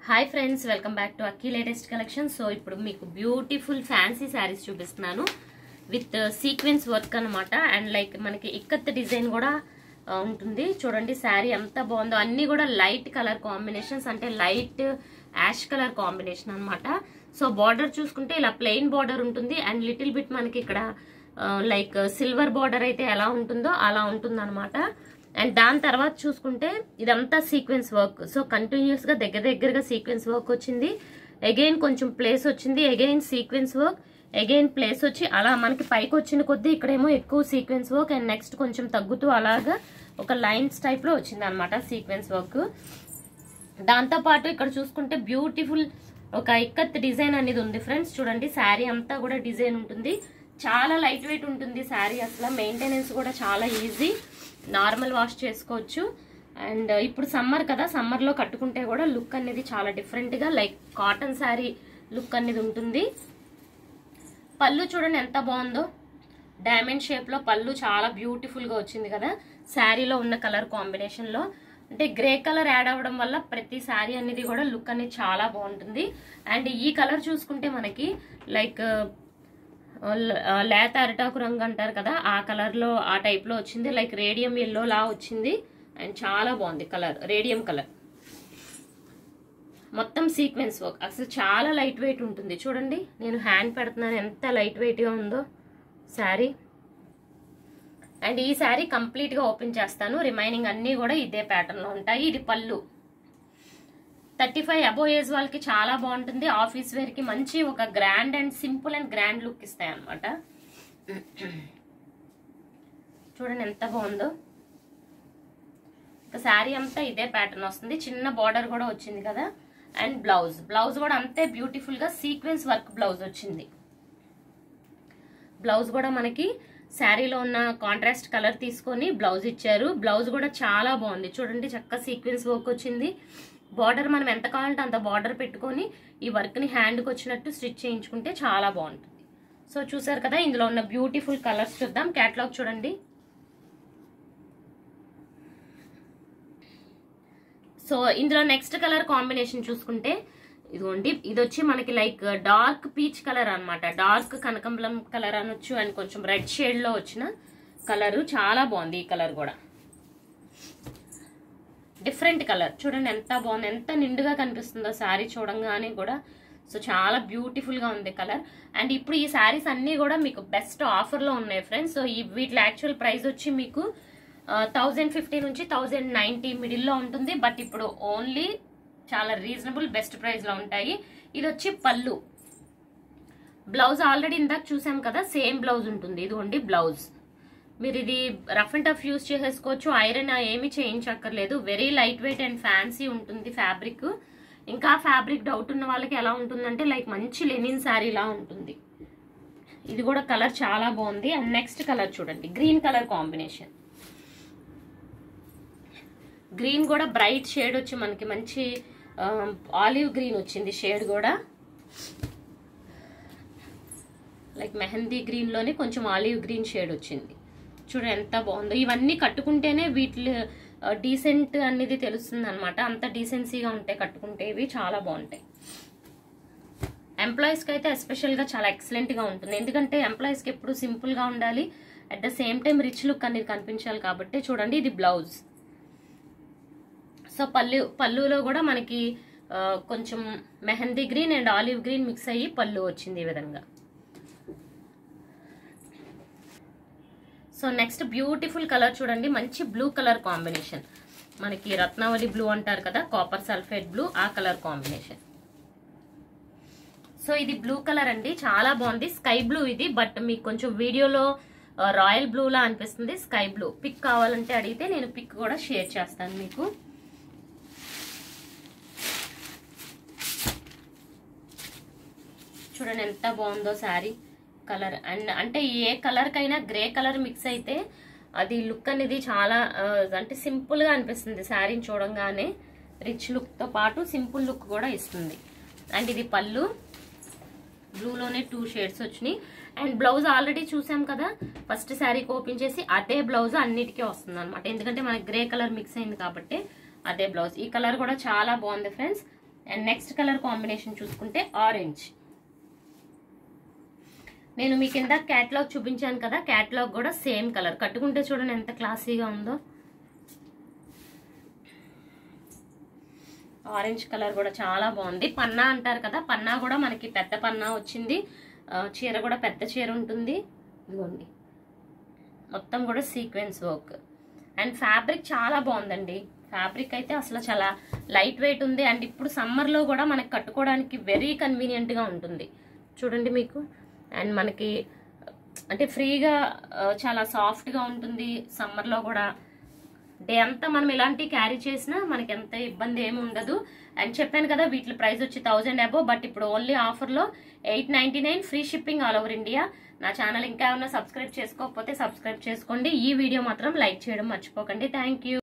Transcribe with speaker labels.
Speaker 1: hi friends welcome back to Akki latest collection so ఇప్పుడు మీకు beautiful fancy saris చూపిస్తున్నాను with sequence work అనమాట and like మనకి ikat design కూడా ఆ, ఉంటుంది చూడండి శారీ ఎంత బాగుందో అన్ని కూడా లైట్ కలర్ కాంబినేషన్స్ అంటే లైట్ యాష్ కలర్ కాంబినేషన్ అన్నమాట సో బార్డర్ చూసుకుంటే ఇలా ప్లెయిన్ బార్డర్ ఉంటుంది అండ్ లిటిల్ బిట్ మనకి ఇక్కడ లైక్ సిల్వర్ బార్డర్ అయితే ఎలా ఉంటుందో అలా ఉంటుంది అండ్ దాని తర్వాత చూసుకుంటే ఇదంతా సీక్వెన్స్ వర్క్ సో కంటిన్యూస్ గా దగ్గర దగ్గరగా సీక్వెన్స్ వర్క్ వచ్చింది అగైన్ కొంచెం ప్లేస్ వచ్చింది again sequence work again place వచ్చి అలా మనకి పైకి వచ్చిన కొద్దీ ఇక్కడేమో ఎక్కువ సీక్వెన్స్ వర్క్ అండ్ నెక్స్ట్ కొంచెం తగ్గుతూ అలాగా ఒక లైన్స్ టైప్ లో వచ్చింది అనమాట సీక్వెన్స్ వర్క్ దాంతో పాటు ఇక్కడ చూసుకుంటే బ్యూటిఫుల్ ఒక ఇక్కత్ డిజైన్ అనేది ఉంది ఫ్రెండ్స్ చూడండి శారీ అంతా కూడా డిజైన్ ఉంటుంది చాలా లైట్ వెయిట్ ఉంటుంది శారీ అసలు మెయింటెనెన్స్ కూడా చాలా ఈజీ నార్మల్ వాష్ చేసుకోవచ్చు అండ్ ఇప్పుడు సమ్మర్ కదా సమ్మర్లో కట్టుకుంటే కూడా లుక్ అనేది చాలా డిఫరెంట్గా లైక్ కాటన్ శారీ లుక్ అనేది ఉంటుంది పళ్ళు చూడండి ఎంత బాగుందో డైమండ్ షేప్లో పళ్ళు చాలా బ్యూటిఫుల్గా వచ్చింది కదా శారీలో ఉన్న కలర్ కాంబినేషన్లో అంటే గ్రే కలర్ యాడ్ అవ్వడం వల్ల ప్రతి శారీ అనేది కూడా లుక్ అనేది చాలా బాగుంటుంది అండ్ ఈ కలర్ చూసుకుంటే మనకి లైక్ లేత అరిటాకు రంగు అంటారు కదా ఆ కలర్లో ఆ టైప్లో వచ్చింది లైక్ రేడియం ఎల్లో లా వచ్చింది అండ్ చాలా బాగుంది కలర్ రేడియం కలర్ మొత్తం సీక్వెన్స్ వర్క్ అసలు చాలా లైట్ వెయిట్ ఉంటుంది చూడండి నేను హ్యాండ్ పెడుతున్నాను ఎంత లైట్ వెయిట్గా ఉందో శారీ అండ్ ఈ శారీ కంప్లీట్గా ఓపెన్ చేస్తాను రిమైనింగ్ అన్నీ కూడా ఇదే ప్యాటర్న్లో ఉంటాయి ఇది పళ్ళు థర్టీ ఫైవ్ అబో ఏజ్ వాళ్ళకి చాలా బాగుంటుంది ఆఫీస్ వేర్కి మంచి ఒక grand and simple and grand look ఇస్తాయి అనమాట చూడండి ఎంత బాగుందో ఇక శారీ అంతా ఇదే ప్యాటర్న్ వస్తుంది చిన్న బార్డర్ కూడా వచ్చింది కదా అండ్ బ్లౌజ్ బ్లౌజ్ కూడా అంతే బ్యూటిఫుల్ గా సీక్వెన్స్ వర్క్ బ్లౌజ్ వచ్చింది బ్లౌజ్ కూడా మనకి శారీలో ఉన్న కాంట్రాస్ట్ కలర్ తీసుకొని బ్లౌజ్ ఇచ్చారు బ్లౌజ్ కూడా చాలా బాగుంది చూడండి చక్క సీక్వెన్స్ వర్క్ వచ్చింది బార్డర్ మనం ఎంత కావాలంటే అంత బార్డర్ పెట్టుకొని ఈ వర్క్ని హ్యాండ్కి వచ్చినట్టు స్టిచ్ చేయించుకుంటే చాలా బాగుంటుంది సో చూసారు కదా ఇందులో ఉన్న బ్యూటిఫుల్ కలర్స్ చూద్దాం క్యాటలాగ్ చూడండి సో ఇందులో నెక్స్ట్ కలర్ కాంబినేషన్ చూసుకుంటే ఇదిగోండి ఇది వచ్చి మనకి లైక్ డార్క్ పీచ్ కలర్ అన్నమాట డార్క్ కనకంబలం కలర్ అనొచ్చు అండ్ కొంచెం రెడ్ షేడ్ లో వచ్చిన కలర్ చాలా బాగుంది ఈ కలర్ కూడా డిఫరెంట్ కలర్ చూడండి ఎంత బాగుంది ఎంత నిండుగా కనిపిస్తుందో శారీ చూడంగానే కూడా సో చాలా బ్యూటిఫుల్ గా ఉంది కలర్ అండ్ ఇప్పుడు ఈ శారీస్ అన్ని కూడా మీకు బెస్ట్ ఆఫర్ లో ఉన్నాయి ఫ్రెండ్స్ సో ఈ వీటి యాక్చువల్ ప్రైస్ వచ్చి మీకు థౌజండ్ ఫిఫ్టీ నుంచి థౌజండ్ నైన్టీ మిడిల్లో ఉంటుంది బట్ ఇప్పుడు ఓన్లీ చాలా రీజనబుల్ బెస్ట్ ప్రైస్ లో ఉంటాయి ఇది వచ్చి పళ్ళు బ్లౌజ్ ఆల్రెడీ ఇందాక చూసాం కదా సేమ్ బ్లౌజ్ ఉంటుంది ఇదిగోండి బ్లౌజ్ మీరు ఇది రఫ్ అండ్ టఫ్ యూస్ చేసేసుకోవచ్చు ఐరన్ ఏమి చేయించక్కర్లేదు very light weight and fancy ఉంటుంది ఫ్యాబ్రిక్ ఇంకా ఫ్యాబ్రిక్ డౌట్ ఉన్న వాళ్ళకి ఎలా ఉంటుందంటే లైక్ మంచి లెనిన్ శారీ లా ఉంటుంది ఇది కూడా కలర్ చాలా బాగుంది అండ్ నెక్స్ట్ కలర్ చూడండి గ్రీన్ కలర్ కాంబినేషన్ గ్రీన్ కూడా బ్రైట్ షేడ్ వచ్చి మనకి మంచి ఆలివ్ గ్రీన్ వచ్చింది షేడ్ కూడా లైక్ మెహందీ గ్రీన్ లోనే కొంచెం ఆలివ్ గ్రీన్ షేడ్ వచ్చింది చూడండి ఎంత బాగుందో ఇవన్నీ కట్టుకుంటేనే వీటి డీసెంట్ అనేది తెలుస్తుంది అనమాట అంత డీసెన్సీగా ఉంటాయి కట్టుకుంటే ఇవి చాలా బాగుంటాయి ఎంప్లాయీస్కి అయితే ఎస్పెషల్గా చాలా ఎక్సలెంట్గా ఉంటుంది ఎందుకంటే ఎంప్లాయీస్కి ఎప్పుడు సింపుల్గా ఉండాలి at the same time rich look అనేది కనిపించాలి కాబట్టి చూడండి ఇది బ్లౌజ్ సో పళ్ళు పళ్ళులో కూడా మనకి ఆ, కొంచెం mehndi green and olive green mix అయ్యి పళ్ళు వచ్చింది ఈ విధంగా సో నెక్స్ట్ బ్యూటిఫుల్ కలర్ చూడండి మంచి బ్లూ కలర్ కాంబినేషన్ మనకి రత్నావళి బ్లూ అంటారు కదా కాపర్ సల్ఫేట్ బ్లూ ఆ కలర్ కాంబినేషన్ సో ఇది బ్లూ కలర్ అండి చాలా బాగుంది స్కై బ్లూ ఇది బట్ మీకు కొంచెం వీడియోలో రాయల్ బ్లూ లా అనిపిస్తుంది స్కై బ్లూ పిక్ కావాలంటే అడిగితే నేను పిక్ కూడా షేర్ చేస్తాను మీకు చూడండి ఎంత బాగుందో శారీ కలర్ అండ్ అంటే ఏ కలర్ కైనా గ్రే కలర్ మిక్స్ అయితే అది లుక్ అనేది చాలా ఆ, అంటే సింపుల్ గా అనిపిస్తుంది శారీని చూడంగానే రిచ్ లుక్ తో పాటు సింపుల్ లుక్ కూడా ఇస్తుంది అండ్ ఇది పళ్ళు బ్లూలోనే టూ షేడ్స్ వచ్చినాయి అండ్ బ్లౌజ్ ఆల్రెడీ చూసాం కదా ఫస్ట్ శారీకి ఓపెన్ చేసి అదే బ్లౌజ్ అన్నిటికీ వస్తుంది అనమాట ఎందుకంటే మనకి గ్రే కలర్ మిక్స్ అయింది కాబట్టి అదే బ్లౌజ్ ఈ కలర్ కూడా చాలా బాగుంది friends and next colour combination చూసుకుంటే ఆరెంజ్ నేను మీకు ఇందాక క్యాట్లాగ్ చూపించాను కదా క్యాట్లాగ్ కూడా సేమ్ కలర్ కట్టుకుంటే చూడండి ఎంత క్లాసీగా ఉందో ఆరెంజ్ కలర్ కూడా చాలా బాగుంది పన్నా అంటారు కదా పన్నా కూడా మనకి పెద్ద పన్నా వచ్చింది ఆ, చీర కూడా పెద్ద చీర ఉంటుంది ఇదిగోండి మొత్తం కూడా సీక్వెన్స్ వర్క్ అండ్ ఫ్యాబ్రిక్ చాలా బాగుందండి ఫ్యాబ్రిక్ అయితే అసలు చాలా లైట్ వెయిట్ ఉంది అండ్ ఇప్పుడు సమ్మర్లో కూడా మనకి కట్టుకోవడానికి వెరీ కన్వీనియంట్గా ఉంటుంది చూడండి మీకు అండ్ మనకి అంటే ఫ్రీగా ఆ, చాలా సాఫ్ట్గా ఉంటుంది సమ్మర్లో కూడా డే అంతా మనం ఇలాంటి క్యారీ చేసినా మనకి ఎంత ఇబ్బంది ఏమి ఉండదు అండ్ చెప్పాను కదా వీటి ప్రైస్ వచ్చి థౌజండ్ అబో బట్ ఇప్పుడు ఓన్లీ ఆఫర్లో eight ninety nine free shipping all over India నా ఛానల్ ఇంకా ఏమైనా సబ్స్క్రైబ్ చేసుకోకపోతే సబ్స్క్రైబ్ చేసుకోండి ఈ వీడియో మాత్రం లైక్ చేయడం మర్చిపోకండి థ్యాంక్ యూ